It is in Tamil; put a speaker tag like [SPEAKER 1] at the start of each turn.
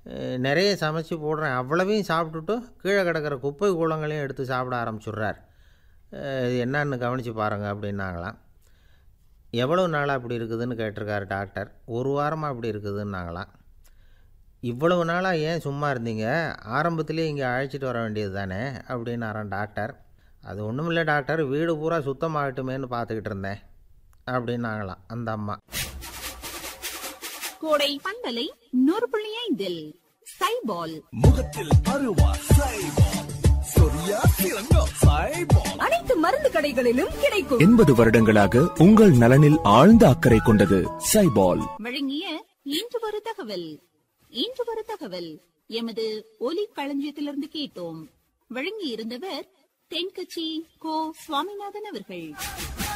[SPEAKER 1] அஹ், நிறைய சமைச்சு போடுறேன் அவ்வளவையும் சாப்பிட்டுட்டு கீழே கிடக்கிற குப்பை கூலங்களையும் எடுத்து சாப்பிட ஆரம்பிச்சுட்றார் இது என்னன்னு கவனித்து பாருங்க அப்படின்னாங்களாம் எவ்வளோ நாளாக அப்படி இருக்குதுன்னு கேட்டிருக்காரு டாக்டர் ஒரு வாரமாக அப்படி இருக்குதுன்னாங்களாம் இவ்வளவு நாளாக ஏன் சும்மா இருந்தீங்க ஆரம்பத்திலே இங்கே அழைச்சிட்டு வர வேண்டியது தானே அப்படின்னாரான் டாக்டர் அது ஒன்றும் இல்லை டாக்டர் வீடு பூரா சுத்தமாகட்டுமேன்னு பார்த்துக்கிட்டு இருந்தேன் அப்படின்னாங்களாம் அந்த அம்மா
[SPEAKER 2] கோடை பந்தலை நூறு புள்ளி ஐந்தில் சைபால்
[SPEAKER 3] முகத்தில் அருவா சைபால் சொரியா திறங்கோ சைபால்
[SPEAKER 2] அனைத்து மருந்து கடைகளிலும் கிடைக்கும்
[SPEAKER 4] எண்பது வருடங்களாக உங்கள் நலனில் ஆழ்ந்த அக்கறை கொண்டது சைபால்
[SPEAKER 2] வழங்கிய இன்று ஒரு தகவல் இன்று ஒரு தகவல் எமது ஒலி களஞ்சியத்திலிருந்து கேட்டோம் வழங்கி இருந்தவர் தென்கட்சி கோ சுவாமிநாதன் அவர்கள்